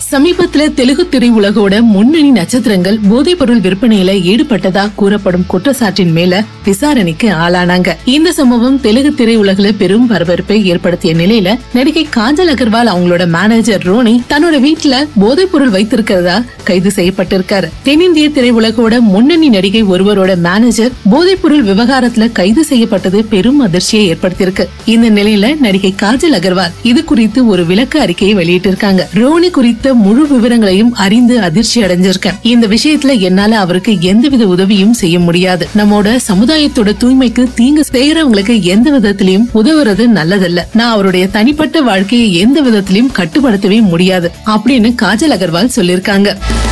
சமீபத்துல தெலுங்கு திரையுலகோட முன்னணி நட்சத்திரங்கள் போதைப் பொருள் விற்பனையில ஈடுபட்டதா கூறப்படும் குற்றச்சாட்டின் மேல விசாரணைக்கு ஆளானாங்க இந்த சம்பவம் தெலுங்கு திரையுலகில பெரும் பரபரப்பை ஏற்படுத்திய நிலையில நடிகை காஜல் அகர்வால் அவங்களோட மேனேஜர் ரோனி தன்னோட வீட்டுல போதைப் பொருள் வைத்திருக்கிறதா கைது செய்யப்பட்டிருக்காரு தென்னிந்திய திரையுலகோட முன்னணி நடிகை ஒருவரோட மேனேஜர் போதைப் பொருள் விவகாரத்துல கைது செய்யப்பட்டது பெரும் அதிர்ச்சியை ஏற்படுத்தியிருக்கு இந்த நிலையில நடிகை காஜல் அகர்வால் இது குறித்து ஒரு விளக்க அறிக்கையை வெளியிட்டிருக்காங்க ரோனி குறித்த முழு விவரங்களையும் அறிந்து அதிர்ச்சி அடைஞ்சிருக்கேன் இந்த விஷயத்துல என்னால அவருக்கு எந்தவித உதவியும் செய்ய முடியாது நம்மோட சமுதாயத்தோட தூய்மைக்கு தீங்கு செய்யறவங்களுக்கு எந்த விதத்திலையும் உதவுறது நல்லதல்ல நான் அவருடைய தனிப்பட்ட வாழ்க்கையை எந்த விதத்திலையும் கட்டுப்படுத்தவே முடியாது அப்படின்னு காஜல் அகர்வால் சொல்லிருக்காங்க